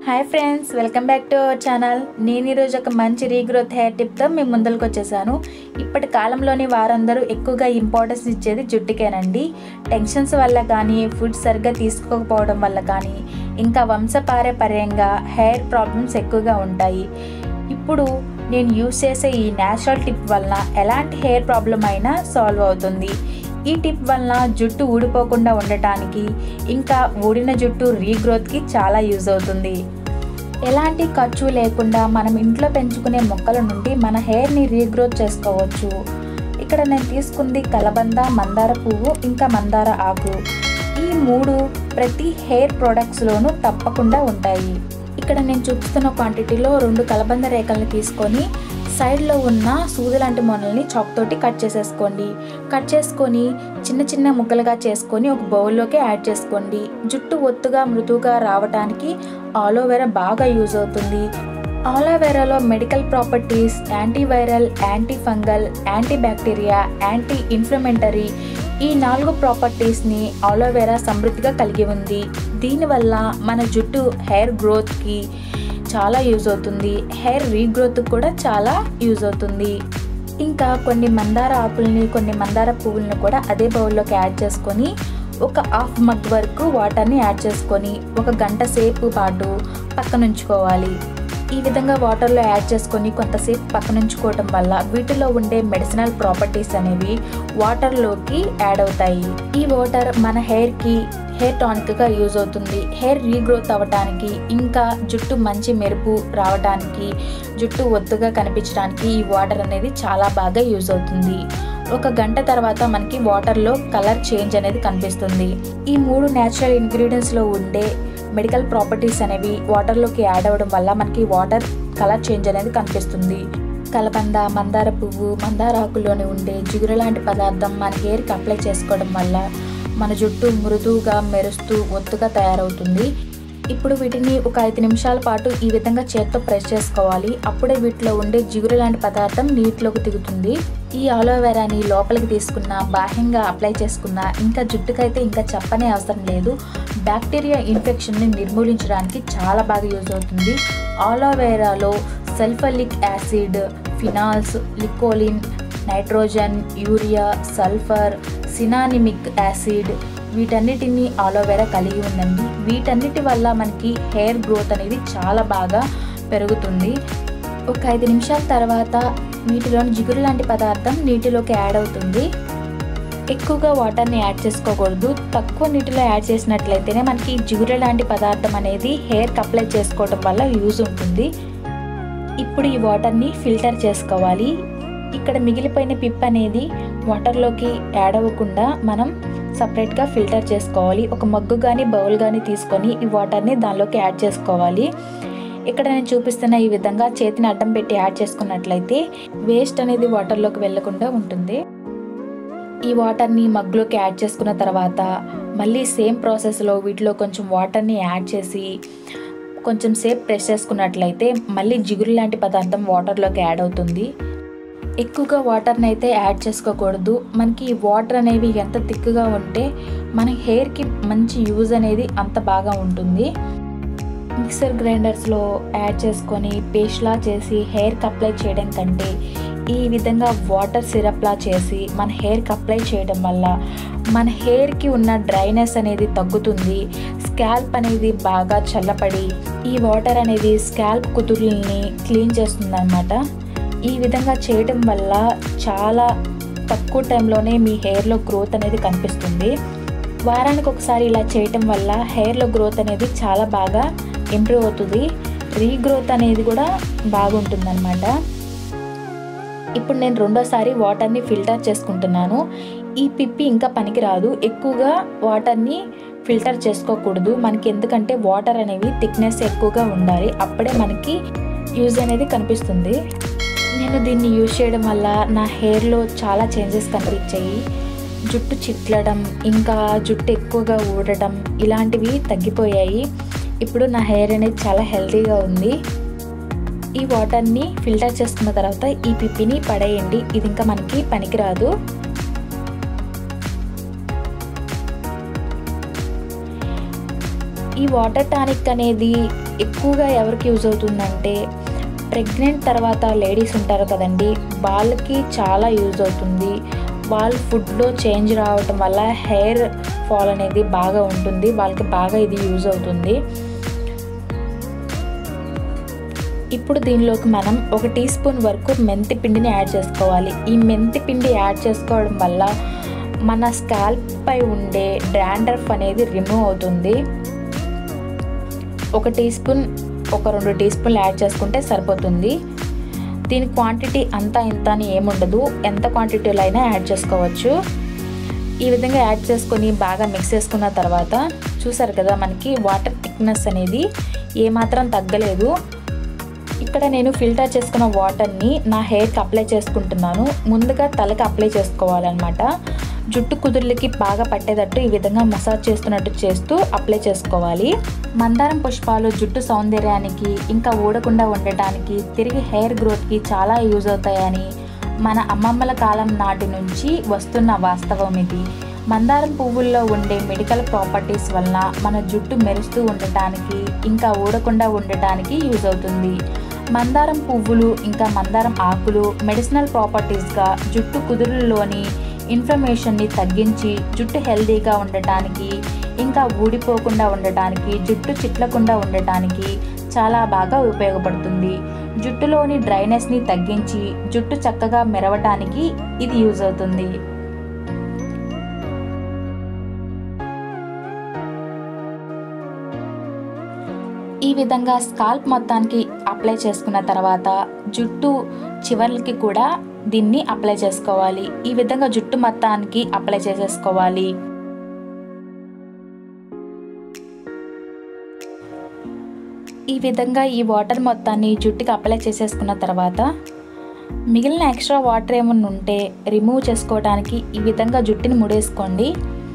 hi friends welcome back to our channel నేను ఈరోజు ఒక మంచి రీగ్రోత్ హెయిర్ టిప్తో మీ ముందరకు వచ్చేసాను ఇప్పటి కాలంలోని వారందరూ ఎక్కువగా ఇంపార్టెన్స్ ఇచ్చేది జుట్టుకేనండి టెన్షన్స్ వల్ల కానీ ఫుడ్ సరిగ్గా తీసుకోకపోవడం వల్ల కానీ ఇంకా వంశపారపర్యంగా హెయిర్ ప్రాబ్లమ్స్ ఎక్కువగా ఉంటాయి ఇప్పుడు నేను యూస్ చేసే ఈ న్యాచురల్ టిప్ వలన ఎలాంటి హెయిర్ ప్రాబ్లం అయినా సాల్వ్ అవుతుంది ఈ టిప్ వలన జుట్టు ఊడిపోకుండా ఉండటానికి ఇంకా ఊడిన జుట్టు రీగ్రోత్కి చాలా యూజ్ అవుతుంది ఎలాంటి ఖర్చు లేకుండా మనం ఇంట్లో పెంచుకునే మొక్కల నుండి మన హెయిర్ని రీగ్రోత్ చేసుకోవచ్చు ఇక్కడ నేను తీసుకుంది కలబంద మందార పువ్వు ఇంకా మందార ఆకు ఈ మూడు ప్రతి హెయిర్ ప్రొడక్ట్స్లోనూ తప్పకుండా ఉంటాయి ఇక్కడ నేను చూపిస్తున్న క్వాంటిటీలో రెండు కలబంద రేఖల్ని తీసుకొని సైడ్లో ఉన్న సూది లాంటి మొనల్ని చాక్ తోటి కట్ చేసేసుకోండి కట్ చేసుకొని చిన్న చిన్న ముక్కలుగా చేసుకొని ఒక బౌల్లోకి యాడ్ చేసుకోండి జుట్టు ఒత్తుగా మృదువుగా రావడానికి ఆలోవెరా బాగా యూజ్ అవుతుంది ఆలోవెరాలో medical properties antiviral anti fungal anti bacteria anti inflammatory ఈ నాలుగు ప్రాపర్టీస్ని ఆలోవెరా సమృద్ధిగా కలిగి ఉంది దీనివల్ల మన జుట్టు హెయిర్ గ్రోత్కి చాలా యూజ్ అవుతుంది హెయిర్ రీగ్రోత్ కూడా చాలా యూజ్ అవుతుంది ఇంకా కొన్ని మందార ఆకుల్ని కొన్ని మందార పువ్వులను కూడా అదే బౌల్లోకి యాడ్ చేసుకొని ఒక హాఫ్ మగ్ వరకు వాటర్ని యాడ్ చేసుకొని ఒక గంట సేపు పాటు పక్కనుంచుకోవాలి ఈ విధంగా వాటర్లో యాడ్ చేసుకొని కొంతసేపు పక్కనుంచుకోవటం వల్ల వీటిలో ఉండే మెడిసినల్ ప్రాపర్టీస్ అనేవి వాటర్లోకి యాడ్ అవుతాయి ఈ వాటర్ మన హెయిర్కి హెయిర్ టానిక్గా యూజ్ అవుతుంది హెయిర్ రీగ్రోత్ అవ్వటానికి ఇంకా జుట్టు మంచి మెరుపు రావడానికి జుట్టు ఒత్తుగా కనిపించడానికి ఈ వాటర్ అనేది చాలా బాగా యూజ్ అవుతుంది ఒక గంట తర్వాత మనకి వాటర్లో కలర్ చేంజ్ అనేది కనిపిస్తుంది ఈ మూడు న్యాచురల్ ఇంగ్రీడియంట్స్లో ఉండే మెడికల్ ప్రాపర్టీస్ అనేవి వాటర్లోకి యాడ్ అవ్వడం వల్ల మనకి వాటర్ కలర్ చేంజ్ అనేది కనిపిస్తుంది కలబంద మందార పువ్వు మందార ఆకులోని ఉండే జిగురు లాంటి పదార్థం మన హెయిర్కి అప్లై చేసుకోవడం వల్ల మన జుట్టు మృదువుగా మెరుస్తూ ఒత్తుగా తయారవుతుంది ఇప్పుడు వీటిని ఒక ఐదు నిమిషాల పాటు ఈ విధంగా చేత్తో ప్రెస్ చేసుకోవాలి అప్పుడే వీటిలో ఉండే జిగురు లాంటి పదార్థం నీటిలోకి దిగుతుంది ఈ ఆలోవెరాని లోపలికి తీసుకున్న బాహ్యంగా అప్లై చేసుకున్న ఇంకా జుట్టుకైతే ఇంకా చెప్పనే అవసరం లేదు బ్యాక్టీరియా ఇన్ఫెక్షన్ని నిర్మూలించడానికి చాలా బాగా యూజ్ అవుతుంది ఆలోవెరాలో సల్ఫలిక్ యాసిడ్ ఫినాల్స్ లికోలిన్ nitrogen urea sulphur cinnamic acid వీటన్నిటిని ఆలోవెరా కలిగి ఉందండి వీటన్నిటి వల్ల మనకి హెయిర్ గ్రోత్ అనేది చాలా బాగా పెరుగుతుంది ఒక ఐదు నిమిషాల తర్వాత వీటిలోని జిగురు లాంటి పదార్థం నీటిలోకి యాడ్ అవుతుంది ఎక్కువగా వాటర్ని యాడ్ చేసుకోకూడదు తక్కువ నీటిలో యాడ్ చేసినట్లయితేనే మనకి జిగురు లాంటి పదార్థం అనేది హెయిర్కి అప్లై చేసుకోవడం వల్ల యూజ్ ఉంటుంది ఇప్పుడు ఈ వాటర్ని ఫిల్టర్ చేసుకోవాలి ఇక్కడ మిగిలిపోయిన పిప్ అనేది వాటర్లోకి యాడ్ అవ్వకుండా మనం సపరేట్గా ఫిల్టర్ చేసుకోవాలి ఒక మగ్గు కానీ బౌల్ కానీ తీసుకొని ఈ వాటర్ని దానిలోకి యాడ్ చేసుకోవాలి ఇక్కడ నేను చూపిస్తున్న ఈ విధంగా చేతిని అడ్డం పెట్టి యాడ్ చేసుకున్నట్లయితే వేస్ట్ అనేది వాటర్లోకి వెళ్లకుండా ఉంటుంది ఈ వాటర్ని మగ్గులోకి యాడ్ చేసుకున్న తర్వాత మళ్ళీ సేమ్ ప్రాసెస్లో వీటిలో కొంచెం వాటర్ని యాడ్ చేసి కొంచెం సేపు ప్రెస్ చేసుకున్నట్లయితే మళ్ళీ జిగురు లాంటి పదార్థం వాటర్లోకి యాడ్ అవుతుంది ఎక్కువగా వాటర్ని అయితే యాడ్ చేసుకోకూడదు మనకి ఈ వాటర్ అనేవి ఎంత థిక్గా ఉంటే మన హెయిర్కి మంచి యూజ్ అనేది అంత బాగా ఉంటుంది మిక్సర్ గ్రైండర్స్లో యాడ్ చేసుకొని పేస్ట్లా చేసి హెయిర్కి అప్లై చేయడం కంటే ఈ విధంగా వాటర్ సిరప్లా చేసి మన హెయిర్కి అప్లై చేయడం వల్ల మన హెయిర్కి ఉన్న డ్రైనెస్ అనేది తగ్గుతుంది స్కాల్ప్ అనేది బాగా చల్లపడి ఈ వాటర్ అనేది స్కాల్ప్ కుదురుల్ని క్లీన్ చేస్తుంది ఈ విధంగా చేయడం వల్ల చాలా తక్కువ టైంలోనే మీ హెయిర్లో గ్రోత్ అనేది కనిపిస్తుంది వారానికి ఒకసారి ఇలా చేయటం వల్ల హెయిర్లో గ్రోత్ అనేది చాలా బాగా ఇంప్రూవ్ అవుతుంది రీగ్రోత్ అనేది కూడా బాగుంటుందన్నమాట ఇప్పుడు నేను రెండోసారి వాటర్ని ఫిల్టర్ చేసుకుంటున్నాను ఈ పిప్పి ఇంకా పనికిరాదు ఎక్కువగా వాటర్ని ఫిల్టర్ చేసుకోకూడదు మనకి ఎందుకంటే వాటర్ అనేవి థిక్నెస్ ఎక్కువగా ఉండాలి అప్పుడే మనకి యూజ్ అనేది కనిపిస్తుంది నేను దీన్ని యూజ్ చేయడం వల్ల నా హెయిర్లో చాలా చేంజెస్ కనిపించాయి జుట్టు చిట్లడం ఇంకా జుట్టు ఎక్కువగా ఊడటం ఇలాంటివి తగ్గిపోయాయి ఇప్పుడు నా హెయిర్ అనేది చాలా హెల్తీగా ఉంది ఈ వాటర్ని ఫిల్టర్ చేసుకున్న తర్వాత ఈ పిప్పిని పడేయండి ఇది ఇంకా మనకి పనికిరాదు ఈ వాటర్ టానిక్ అనేది ఎక్కువగా ఎవరికి యూజ్ అవుతుందంటే ప్రెగ్నెంట్ తర్వాత లేడీస్ ఉంటారు కదండి వాళ్ళకి చాలా యూజ్ అవుతుంది వాళ్ళ ఫుడ్లో చేంజ్ రావటం వల్ల హెయిర్ ఫాల్ అనేది బాగా ఉంటుంది వాళ్ళకి బాగా ఇది యూజ్ అవుతుంది ఇప్పుడు దీనిలోకి మనం ఒక టీ స్పూన్ వరకు మెంతి పిండిని యాడ్ చేసుకోవాలి ఈ మెంతి పిండి యాడ్ చేసుకోవడం వల్ల మన స్కాల్ప్ పై ఉండే డ్రాండ్రఫ్ అనేది రిమూవ్ అవుతుంది ఒక టీ స్పూన్ ఒక రెండు టీ స్పూన్లు యాడ్ చేసుకుంటే సరిపోతుంది దీని క్వాంటిటీ అంతా ఇంత అని ఏముండదు ఎంత క్వాంటిటీలో అయినా యాడ్ చేసుకోవచ్చు ఈ విధంగా యాడ్ చేసుకొని బాగా మిక్స్ చేసుకున్న తర్వాత చూసారు కదా మనకి వాటర్ థిక్నెస్ అనేది ఏమాత్రం తగ్గలేదు ఇక్కడ నేను ఫిల్టర్ చేసుకున్న వాటర్ని నా హెయిర్కి అప్లై చేసుకుంటున్నాను ముందుగా తలకి అప్లై చేసుకోవాలన్నమాట జుట్టు కుదుర్లకి బాగా పట్టేటట్టు ఈ విధంగా మసాజ్ చేస్తున్నట్టు చేస్తూ అప్లై చేసుకోవాలి మందారం పుష్పాలు జుట్టు సౌందర్యానికి ఇంకా ఊడకుండా ఉండటానికి తిరిగి హెయిర్ గ్రోత్కి చాలా యూజ్ అవుతాయని మన అమ్మమ్మల కాలం నాటి నుంచి వస్తున్న వాస్తవం ఇది మందారం పువ్వుల్లో ఉండే మెడికల్ ప్రాపర్టీస్ వలన మన జుట్టు మెరుస్తూ ఉండటానికి ఇంకా ఊడకుండా ఉండటానికి యూజ్ అవుతుంది మందారం పువ్వులు ఇంకా మందారం ఆకులు మెడిసినల్ ప్రాపర్టీస్గా జుట్టు కుదురులోని ఇన్ఫ్లమేషన్ని తగ్గించి జుట్టు హెల్దీగా ఉండటానికి ఇంకా ఊడిపోకుండా ఉండటానికి జుట్టు చిట్లకుండా ఉండటానికి చాలా బాగా ఉపయోగపడుతుంది జుట్టులోని డ్రైనెస్ని తగ్గించి జుట్టు చక్కగా మెరవటానికి ఇది యూజ్ అవుతుంది ఈ విధంగా స్కాల్ప్ మొత్తానికి అప్లై చేసుకున్న తర్వాత జుట్టు చివర్లకి కూడా దీన్ని అప్లై చేసుకోవాలి ఈ విధంగా జుట్టు మొత్తానికి అప్లై చేసేసుకోవాలి ఈ విధంగా ఈ వాటర్ మొత్తాన్ని జుట్టుకి అప్లై చేసేసుకున్న తర్వాత మిగిలిన ఎక్స్ట్రా వాటర్ ఏమన్నా ఉంటే రిమూవ్ చేసుకోవడానికి ఈ విధంగా జుట్టుని ముడేసుకోండి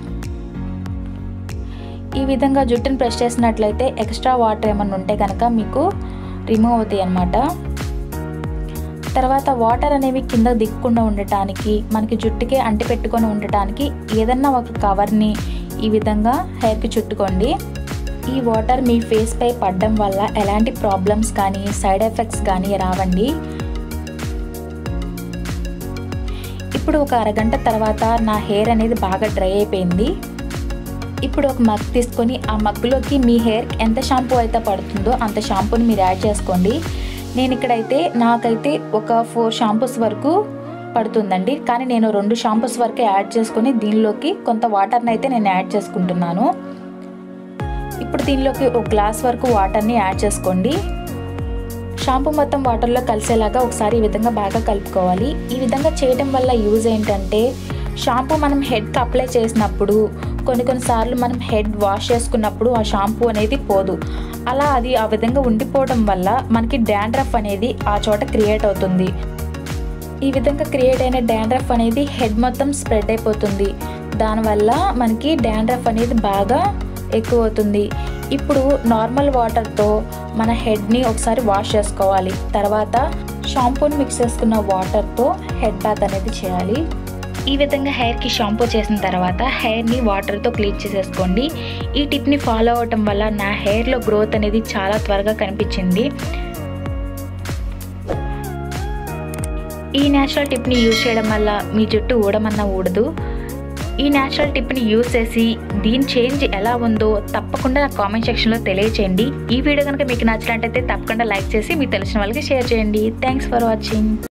ఈ విధంగా జుట్టుని ప్రెస్ చేసినట్లయితే ఎక్స్ట్రా వాటర్ ఏమన్నా ఉంటే కనుక మీకు రిమూవ్ అవుతాయి అన్నమాట తర్వాత వాటర్ అనేవి కింద దిక్కకుండా ఉండటానికి మనకి జుట్టుకే అంటి పెట్టుకొని ఉండటానికి ఏదన్నా ఒక కవర్ని ఈ విధంగా హెయిర్కి చుట్టుకోండి ఈ వాటర్ మీ ఫేస్ పై పడడం వల్ల ఎలాంటి ప్రాబ్లమ్స్ కానీ సైడ్ ఎఫెక్ట్స్ కానీ రావండి ఇప్పుడు ఒక అరగంట తర్వాత నా హెయిర్ అనేది బాగా డ్రై అయిపోయింది ఇప్పుడు ఒక మగ్ తీసుకొని ఆ మగ్గులోకి మీ హెయిర్ ఎంత షాంపూ అయితే పడుతుందో అంత షాంపూని మీరు యాడ్ చేసుకోండి నేను ఇక్కడైతే నాకైతే ఒక ఫోర్ షాంపూస్ వరకు పడుతుందండి కానీ నేను రెండు షాంపూస్ వరకు యాడ్ చేసుకొని దీనిలోకి కొంత వాటర్ని అయితే నేను యాడ్ చేసుకుంటున్నాను ఇప్పుడు దీనిలోకి ఒక గ్లాస్ వరకు వాటర్ని యాడ్ చేసుకోండి షాంపూ మొత్తం వాటర్లో కలిసేలాగా ఒకసారి ఈ విధంగా బాగా కలుపుకోవాలి ఈ విధంగా చేయడం వల్ల యూజ్ ఏంటంటే షాంపూ మనం హెడ్కి అప్లై చేసినప్పుడు కొన్ని కొన్నిసార్లు మనం హెడ్ వాష్ చేసుకున్నప్పుడు ఆ షాంపూ అనేది పోదు అలా అది ఆ విధంగా ఉండిపోవడం వల్ల మనకి డాండ్రఫ్ అనేది ఆ చోట క్రియేట్ అవుతుంది ఈ విధంగా క్రియేట్ అయిన డాండ్రఫ్ అనేది హెడ్ మొత్తం స్ప్రెడ్ అయిపోతుంది దానివల్ల మనకి డాండ్రఫ్ అనేది బాగా ఎక్కువ అవుతుంది ఇప్పుడు నార్మల్ వాటర్తో మన హెడ్ని ఒకసారి వాష్ చేసుకోవాలి తర్వాత షాంపూని మిక్స్ చేసుకున్న వాటర్తో హెడ్ బాత్ అనేది చేయాలి ఈ విధంగా హెయిర్కి షాంపూ చేసిన తర్వాత హెయిర్ని వాటర్తో క్లీన్ చేసేసుకోండి ఈ టిప్ని ఫాలో అవటం వల్ల నా హెయిర్లో గ్రోత్ అనేది చాలా త్వరగా కనిపించింది ఈ న్యాచురల్ టిప్ని యూజ్ చేయడం వల్ల మీ జుట్టు ఊడమన్నా ఊడదు ఈ న్యాచురల్ టిప్ని యూజ్ చేసి దీని చేంజ్ ఎలా ఉందో తప్పకుండా నా కామెంట్ సెక్షన్లో తెలియచేయండి ఈ వీడియో కనుక మీకు నచ్చినట్టయితే తప్పకుండా లైక్ చేసి మీకు తెలిసిన వాళ్ళకి షేర్ చేయండి థ్యాంక్స్ ఫర్ వాచింగ్